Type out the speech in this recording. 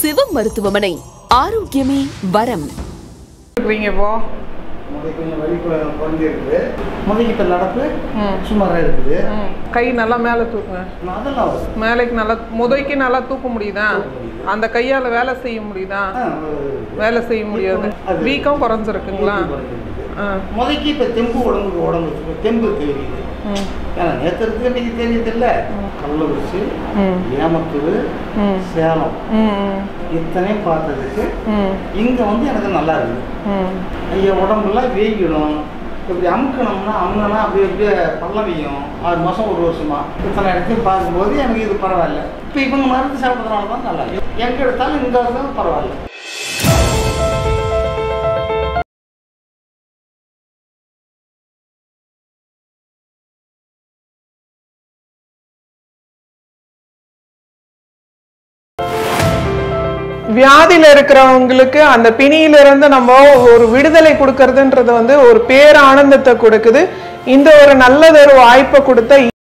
சிவம் மருத்துவமனை ஆரோக்கியமே வரம் இருக்கிறீங்க இப்போ முதை கொஞ்சம் வலி கொ- குறைஞ்சி இருக்குது முதைக்கு இப்போ நடப்பு ம். சுமாராக இருக்குது ம். கை நல்லா மேலே தூக்குங்க அதெல்லாம் வரும். மேலைக்கு நல்லா முதைக்கு நல்லா தூக்க முடியுதா அந்த கையால் வேலை செய்ய முடியுதா ஆ, வருது. வேலை செய்ய முடியாது அது- வீக்கம் குறைஞ்சிருக்குங்களா குறைஞ்சிருக்குது. ஆ முதைக்கு இப்போ தெம்பு உடம்புக்கு உடம்பு இப்போ தெம்பு தெரியுது ம் ஏன்னா நேற்று இருக்கு இன்னைக்கு தெரியுதுல்ல கள்ளக்குறிச்சி ம் ஏமத்தூர் ம் சேலம் ம் இத்தனையும் பார்த்ததுக்கு ம் இங்கே வந்து எனக்கு நல்லா இருக்குது ம் ஐயா உடம்புலாம் வேகிடும் இப்படி அமுக்கணும்னா அமுங்கினா அப்படியே அப்படியே பள்ளம் வையும் ஆறு மாதம் ஒரு வருஷமா இத்தனை இடத்தையும் பார்க்கும்போது எனக்கு இது பரவாயில்ல இப்போ இவங்க மருந்து சாப்பிட்றதுனால தான் நல்லா இருக்கு எங்கே எடுத்தாலும் இந்த இருந்தாலும் பரவாயில்ல வியாதியில இருக்கிறவங்களுக்கு அந்த பிணியிலிருந்து நம்ம ஒரு விடுதலை கொடுக்கறதுன்றது வந்து ஒரு பேர் ஆனந்தத்தை கொடுக்குது இந்த ஒரு நல்லதொரு வாய்ப்பை கொடுத்த